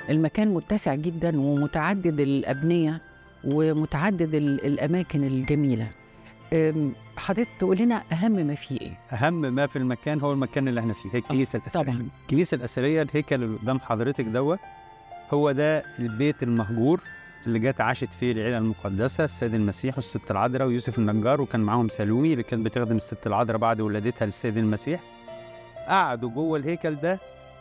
المكان متسع جدا ومتعدد الأبنية ومتعدد ال- الأماكن الجميلة أم، حضرتك تقول لنا أهم ما فيه إيه؟ اهم ما في المكان هو المكان اللي احنا فيه هي الكنيسه الاثريه طبعا الكنيسه الاثريه الهيكل اللي قدام حضرتك دوت هو ده البيت المهجور اللي جت عاشت فيه العيله المقدسه السيد المسيح والست العذراء ويوسف النجار وكان معاهم سالومي اللي كانت بتخدم الست العذراء بعد ولادتها للسيد المسيح قعدوا جوه الهيكل ده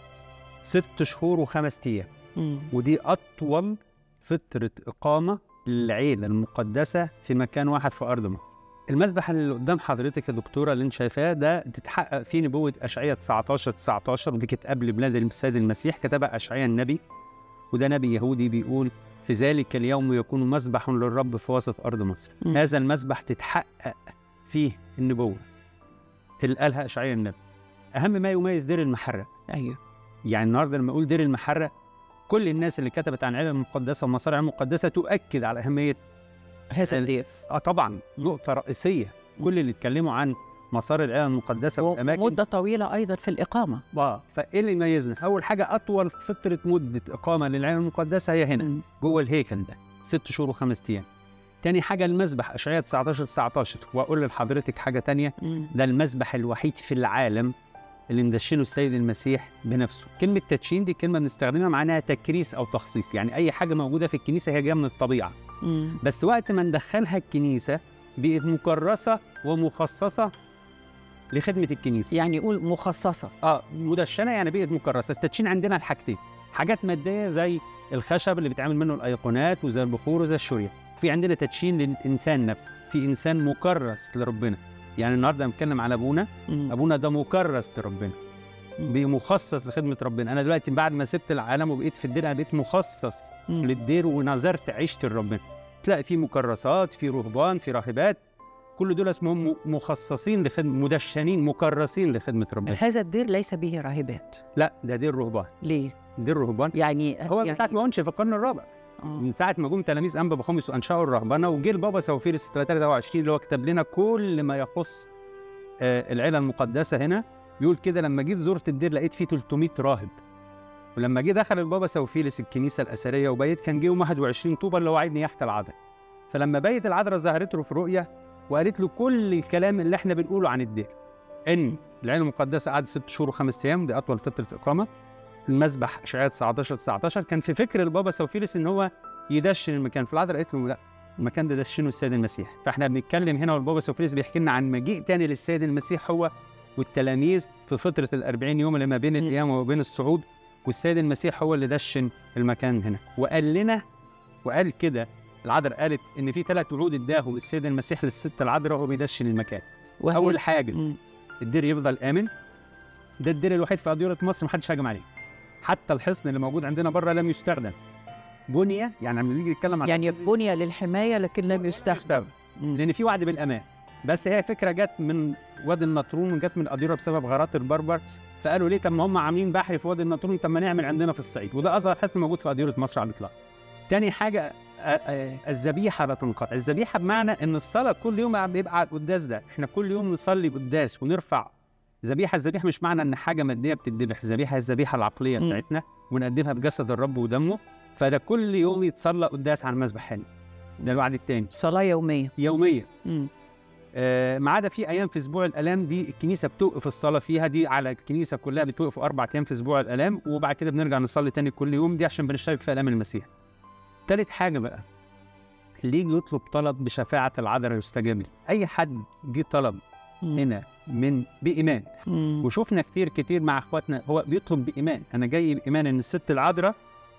ست شهور وخمس ايام مم. ودي اطول فتره اقامه للعيله المقدسه في مكان واحد في ارض مصر المذبح اللي قدام حضرتك يا دكتوره اللي انت شايفاه ده تتحقق فيه نبوه اشعياء 19 19 ودي كانت قبل ميلاد السيد المسيح كتبها اشعياء النبي وده نبي يهودي بيقول في ذلك اليوم يكون مذبح للرب في وسط ارض مصر مم. هذا المذبح تتحقق فيه النبوه تلقالها اشعياء النبي اهم ما يميز دير المحرق أيوه يعني النهارده لما اقول دير المحرق كل الناس اللي كتبت عن العلم المقدسه والمصارع المقدسه تؤكد على اهميه هذا ال- الضيف اه طبعا نقطه رئيسيه كل اللي اتكلموا عن مسار العلم المقدسه والاماكن مدة طويلة أيضا في الإقامة اه فايه اللي يميزنا؟ اول حاجه اطول فتره مده اقامه للعلم المقدسه هي هنا مم. جوه الهيكل ده ست شهور وخمس ايام. تاني حاجه المذبح اشعياء 19 19 واقول لحضرتك حاجه تانية مم. ده المذبح الوحيد في العالم اللي مدشنه السيد المسيح بنفسه كلمة تدشين دي كلمة بنستخدمها معناها تكريس أو تخصيص يعني أي حاجة موجودة في الكنيسة هي جاية من الطبيعة مم. بس وقت ما ندخلها الكنيسة بقت مكرسة ومخصصة لخدمة الكنيسة يعني يقول مخصصة اه مدشنة يعني بقت مكرسة التدشين عندنا الحاجتين حاجات مادية زي الخشب اللي بيتعمل منه الأيقونات وزي البخور وزي الشورية في عندنا تدشين للإنسان نفسه في إنسان مكرس لربنا يعني النهارده بنتكلم على ابونا مم. ابونا ده مكرس لربنا بقى مخصص لخدمه ربنا انا دلوقتي بعد ما سبت العالم وبقيت في الدير انا بقيت مخصص مم. للدير ونظرت عشت لربنا تلاقي في مكرسات في رهبان في راهبات كل دول اسمهم م- مخصصين لخدمه مدشنين مكرسين لخدمه ربنا هذا الدير ليس به راهبات لا ده دير رهبان ليه؟ دير رهبان يعني هو من يعني ساعه ما انشئ في القرن الرابع آه. من ساعه ما جم تلاميذ انبا بخمس وانشأوا الرهبنه وجه البابا سوفيرس 23 اللي هو كتب لنا كل ما يخص آه، العيله المقدسه هنا بيقول كده لما جيت زرت الدير لقيت فيه 300 راهب ولما جه دخل البابا سوفيرس الكنيسه الاثريه وبيت كان جه يوم 21 طوبه اللي هو عيد نياحه العذراء فلما بيت العذراء ظهرت له في رؤيه وقالت له كل الكلام اللي احنا بنقوله عن الدير ان العيله المقدسه قعدت ست شهور وخمس ايام دي اطول فتره اقامه المذبح اشعياء 19 19 كان في فكر البابا سوفيرس ان هو يدشن المكان في العذراء قالت له لا المكان ده دشنه السيد المسيح فاحنا بنتكلم هنا والبابا سوفيرس بيحكي لنا عن مجيء تاني للسيد المسيح هو والتلاميذ في فتره ال 40 يوم اللي ما بين مم. القيامه وبين الصعود والسيد المسيح هو اللي دشن المكان هنا وقال لنا وقال كده العذراء قالت ان في ثلاث وعود اداهم السيد المسيح للست العذراء وهو بيدشن المكان وهي- اول حاجه مم. الدير يفضل امن ده الدير الوحيد في اديره مصر محدش هاجم عليه حتى الحصن اللي موجود عندنا بره لم يستخدم بنيه يعني لما نيجي نتكلم عن يعني بني للحماية لكن لم يستخدم مم. لان في وعد بالامان بس هي فكره جت من وادي النطرون وجت من اديره بسبب غارات البربر فقالوا ليه طب ما هم عاملين بحر في وادي النطرون طب ما نعمل عندنا في الصعيد وده اصغر حصن موجود في اديره مصر على الاطلاق تاني حاجه آه، آه، الذبيحه لا تنقطع الذبيحه بمعنى ان الصلاه كل يوم بيبقى على القداس ده احنا كل يوم نصلي قداس ونرفع ذبيحه الذبيحه مش معنى ان حاجه ماديه بتذبح الذبيحه هي الذبيحه العقليه مم. بتاعتنا ونقدمها بجسد الرب ودمه فده كل يوم يتصلى قداس على المذبح هنا ده الوعد التاني صلاة يومية يوميا مم. آه، ما عدا في ايام في اسبوع الالام دي الكنيسه بتوقف الصلاه فيها دي على الكنيسه كلها بتوقف اربع ايام في اسبوع الالام وبعد كده بنرجع نصلي تاني كل يوم دي عشان بنشترك في الام المسيح. تالت حاجه بقى اللي يجي يطلب طلب بشفاعه العذراء يستجاب له. اي حد جه طلب مم. هنا من بايمان مم. وشفنا كتير كتير مع اخواتنا هو بيطلب بايمان انا جاي بايمان ان الست العذراء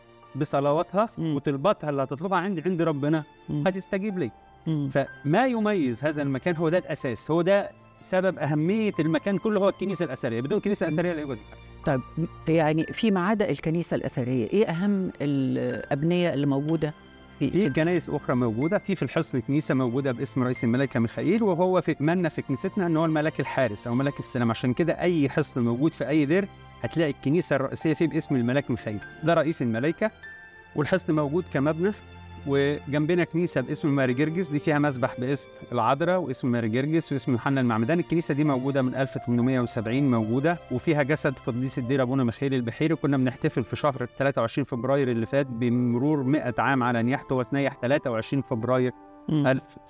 بصلواتها مم. وطلباتها اللي هتطلبها عندي عند ربنا مم. هتستجيب لي. مم. فما يميز هذا المكان هو ده الاساس هو ده سبب اهميه المكان كله هو الكنيسه الاثريه بدون كنيسه اثريه لا يوجد طيب يعني فيما عدا الكنيسة الأثرية إيه أهم الأبنية اللي موجودة في في في- كنائس اخرى موجوده في في الحصن كنيسه موجوده باسم رئيس الملائكه ميخائيل وهو في ايماننا في كنيستنا ان هو الملاك الحارس او ملاك السلام عشان كده اي حصن موجود في اي دير هتلاقي الكنيسه الرئيسيه فيه باسم الملاك ميخائيل ده رئيس الملائكه والحصن موجود كمبنى وجنبنا كنيسه باسم ماري جرجس دي فيها مسبح باسم العذراء واسم ماري جرجس واسم يوحنا المعمدان الكنيسه دي موجوده من 1870 موجوده وفيها جسد قديس الدير ابونا ميخائيل البحيري كنا بنحتفل في شهر 23 فبراير اللي فات بمرور 100 عام على نياحته وتنيح 23 فبراير مم.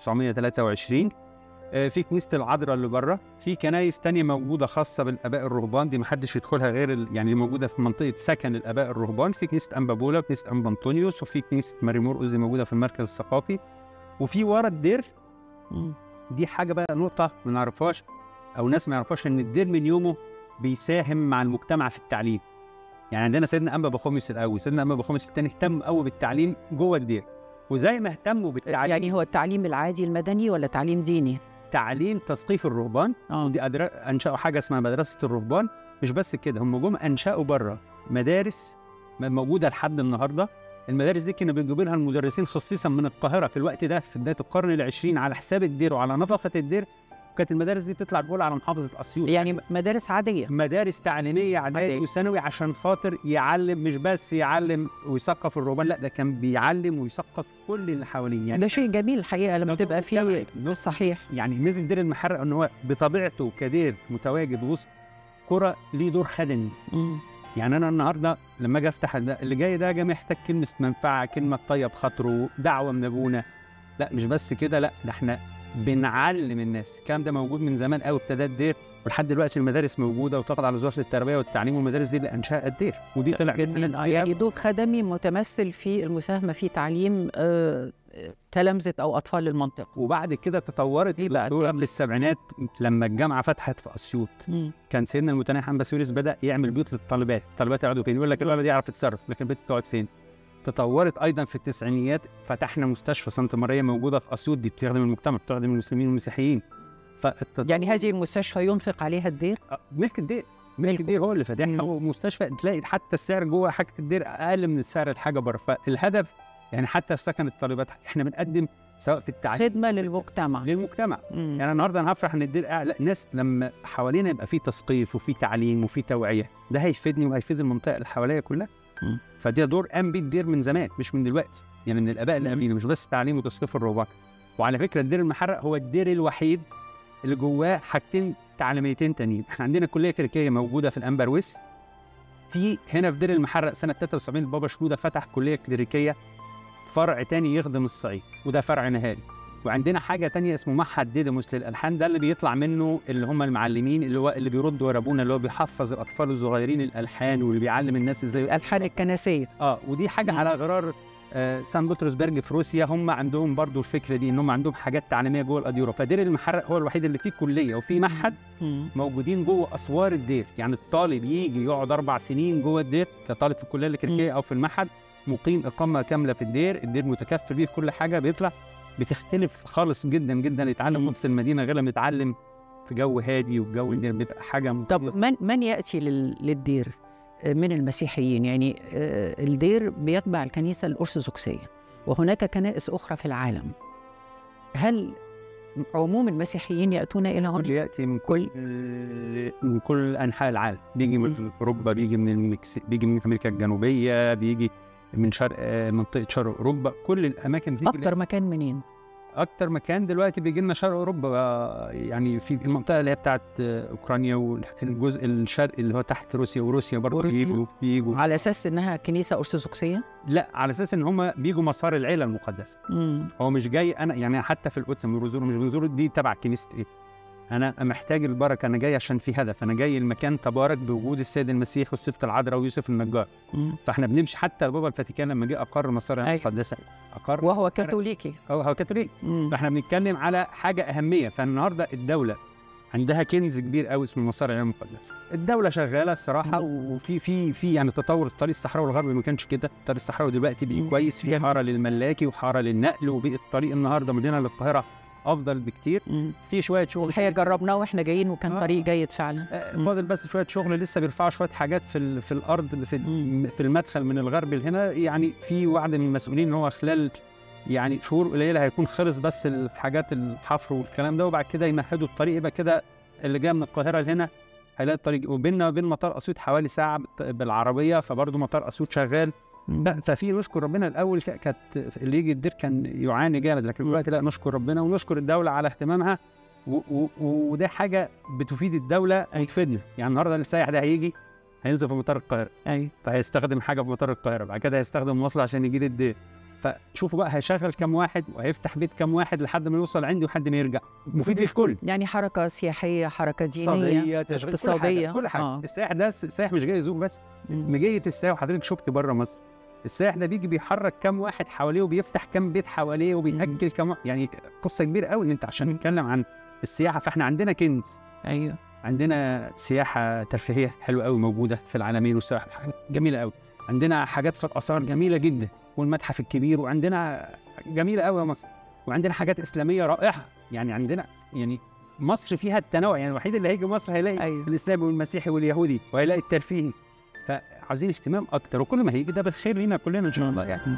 1923 آه، في كنيسه العذراء اللي بره في كنايس تانية موجوده خاصه بالاباء الرهبان دي محدش يدخلها غير ال... يعني دي موجوده في منطقه سكن الاباء الرهبان في كنيسه انبا بولا وكنيسه انبا انطونيوس وفي كنيسه ماري مرقس دي موجوده في المركز الثقافي وفي ورا الدير مم. دي حاجه بقى نقطه ما نعرفهاش او ناس ما يعرفوش ان الدير من يومه بيساهم مع المجتمع في التعليم يعني عندنا سيدنا انبا بخوميس الاول سيدنا انبا بخوميس الثاني اهتم قوي بالتعليم جوه الدير وزي ما اهتموا بالتعليم يعني هو التعليم العادي المدني ولا تعليم ديني؟ تعليم تثقيف الرهبان اه ودي أدر... انشأوا حاجه اسمها مدرسه الرهبان مش بس كده هم جم انشأوا بره مدارس م- موجوده لحد النهارده المدارس دي كانوا بيجيبوا لها المدرسين خصيصا من القاهره في الوقت ده في بدايه القرن العشرين على حساب الدير وعلى نفقه الدير وكانت المدارس دي تطلع تقول على محافظه اسيوط يعني مدارس عادية مدارس تعليميه عادية. اعدادي وثانوي عشان خاطر يعلم مش بس يعلم ويثقف الرهبان لا ده كان بيعلم ويثقف كل اللي حواليه يعني ده شيء جميل الحقيقة لما ده تبقى مجتمعي. فيه صحيح يعني ميزه دير المحرق ان هو بطبيعته كدير متواجد وسط قرى ليه دور خدمي مم. يعني انا النهارده لما اجي افتح ده اللي جاي ده جاي محتاج كلمه منفعه كلمه طيب خاطره دعوه من ابونا لا مش بس كده لا ده احنا بنعلم الناس الكلام ده موجود من زمان قوي ابتدى الدير ولحد دلوقتي المدارس موجوده وتقع على وزاره التربيه والتعليم والمدارس دي اللي انشاها الدير ودي طلع جميل آه، يعني دور خدمي متمثل في المساهمة في تعليم آه، آه، تلامذة أو أطفال المنطقة وبعد كده تطورت إيه بقى؟ دول قبل السبعينات لما الجامعه فتحت في اسيوط مم. كان سيدنا المتناهي حمد بسيوريس بدا يعمل بيوت للطالبات الطالبات يقعدوا فين يقول لك الولد يعرف يتصرف لكن البنت تقعد فين تطورت ايضا في التسعينيات فتحنا مستشفى سانتا ماريا موجوده في اسيوط دي بتخدم المجتمع بتخدم المسلمين والمسيحيين فالتط... يعني هذه المستشفى ينفق عليها الدير آه، ملك الدير ملك ملكه. الدير هو اللي فاتحها مم. ومستشفى تلاقي حتى السعر جوه حاجه الدير اقل من السعر الحاجه بره فالهدف يعني حتى في سكن الطالبات احنا بنقدم سواء في التعليم خدمة للمجتمع للمجتمع مم. يعني النهارده انا هفرح ان الدير قاعد لا الناس لما حوالينا يبقى في تثقيف وفي تعليم وفي توعيه ده هيفيدني وهيفيد المنطقه اللي حواليا كلها مم. فده دور قام بيه الدير من زمان مش من دلوقتي يعني من الاباء اللي مم. قبلينا مش بس تعليم وتثقيف الرهبان وعلى فكره الدير المحرق هو الدير الوحيد اللي جواه حاجتين تعليميتين تانيين احنا عندنا كليه كليكيه موجوده في الانبرويس في هنا في دير المحرق سنه 73 البابا شنوده فتح كليه كليريكيه فرع تاني يخدم الصعيد وده فرع نهائي وعندنا حاجه تانية اسمه معهد ديدموس للالحان ده اللي بيطلع منه اللي هم المعلمين اللي هو اللي بيردوا ورا ابونا اللي هو بيحفظ الاطفال الصغيرين الالحان واللي بيعلم الناس ازاي الألحان الكنسية اه ودي حاجه مم. على غرار آه سان بطرسبرج في روسيا هم عندهم برضو الفكره دي ان هم عندهم حاجات تعليميه جوه الاديره فدير المحرق هو الوحيد اللي فيه كليه وفيه معهد مم. موجودين جوه اسوار الدير يعني الطالب يجي يقعد اربع سنين جوه الدير كطالب في الكليه الكليكيه او في المعهد مقيم اقامه كامله في الدير الدير متكفل بيه في كل حاجه بيطلع بتختلف خالص جدا جدا يتعلم مم. وسط المدينه غير لما يتعلم في جو هادي وفي جو الدير بيبقى حاجه طب مميزة. من من يأتي لل- للدير آه، من المسيحيين يعني آه، الدير بيتبع الكنيسة الأرثوذكسية وهناك كنائس أخرى في العالم هل عموم المسيحيين يأتون إلى كل هنا ياتي من كل من كل انحاء العالم بيجي من اوروبا بيجي من المكسيك بيجي من امريكا الجنوبيه بيجي من شرق آه، منطقه شرق اوروبا كل الاماكن دي أكتر مكان منين؟ اكتر مكان دلوقتي بيجي لنا شرق اوروبا آه، يعني في المنطقه اللي هي بتاعت آه، اوكرانيا والجزء الشرقي اللي هو تحت روسيا وروسيا برضه وروسيا. بيجوا بيجوا على أساس إنها كنيسة أرثوذكسية؟ لا على اساس ان هم بيجوا مسار العيله المقدسه مم. هو مش جاي انا يعني حتى في القدس لما بنزوره مش بنزوره دي تبع كنيسه ايه انا محتاج البركه انا جاي عشان في هدف انا جاي المكان تبارك بوجود السيد المسيح والسبت العذراء ويوسف النجار مم. فاحنا بنمشي حتى البابا الفاتيكان لما جه اقر مسار العيله أيوة. المقدسه اقر وهو كاثوليكي هو هو كاثوليك مم. فاحنا بنتكلم على حاجه اهميه فالنهارده الدوله عندها كنز كبير قوي اسمه مسار العلم المقدسه الدوله شغاله الصراحه وفي في في يعني تطور الطريق الصحراوي الغربي ما كانش كده الطريق الصحراوي دلوقتي بقى مم. كويس في جميل. حاره للملاكي وحاره للنقل وبقى الطريق النهارده من هنا للقاهره افضل بكتير مم. في شويه شغل الحقيقة جربناه وإحنا جايين وكان آه. طريق جيد فعلا آه، مم. فاضل بس شويه شغل لسه بيرفعوا شويه حاجات في ال- في الارض في مم. في المدخل من الغرب لهنا يعني في وعد من المسؤولين ان هو خلال يعني شهور قليله هيكون خلص بس الحاجات الحفر والكلام ده وبعد كده يمهدوا الطريق يبقى كده اللي جاي من القاهره لهنا هيلاقي الطريق وبيننا وبين مطار اسيوط حوالي ساعه بالط- بالعربيه فبرضه مطار اسيوط شغال لا ففي نشكر ربنا الاول ك- كانت اللي يجي الدير كان يعاني جامد لكن دلوقتي لا نشكر ربنا ونشكر الدوله على اهتمامها و- و- وده حاجه بتفيد الدوله وتفيدنا يعني النهارده السائح ده هيجي هينزل في مطار القاهره ايوه فهيستخدم حاجه في مطار القاهره بعد كده هيستخدم مواصله عشان يجي لي الدير فشوفوا بقى هيشغل كام واحد وهيفتح بيت كام واحد لحد ما يوصل عندي وحد ما يرجع مفيد للكل يعني حركه سياحيه حركه دينيه اقتصاديه تشغيل كل اقتصادية. حاجه كل حاجه آه. السائح ده السائح مش جاي يزور بس مم. مجية السائح وحضرتك شفت بره مصر السائح ده بيجي بيحرك كام واحد حواليه وبيفتح كام بيت حواليه وبيأكل كام وا- يعني قصه كبيره قوي ان انت عشان نتكلم عن السياحه فاحنا عندنا كنز ايوه عندنا سياحه ترفيهيه حلوه قوي موجوده في العالمين والسياحه جميله قوي عندنا حاجات في الاثار جميله جدا والمتحف الكبير وعندنا جميله قوي يا مصر وعندنا حاجات اسلاميه رائعه يعني عندنا يعني مصر فيها التنوع يعني الوحيد اللي هيجي مصر هيلاقي أيوة. الاسلامي والمسيحي واليهودي وهيلاقي الترفيهي فعاوزين اهتمام اكتر وكل ما هيجي ده بالخير لينا كلنا ان شاء الله يعني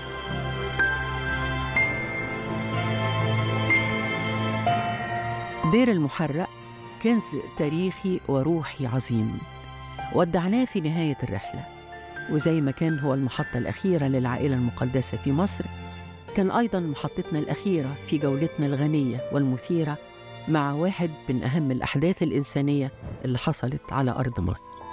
دير المحرق كنز تاريخي وروحي عظيم ودعناه في نهاية الرحلة وزي ما كان هو المحطة الأخيرة للعائلة المقدسة في مصر كان أيضا محطتنا الأخيرة في جولتنا الغنية والمثيرة مع واحد من أهم الأحداث الإنسانية اللي حصلت على أرض مصر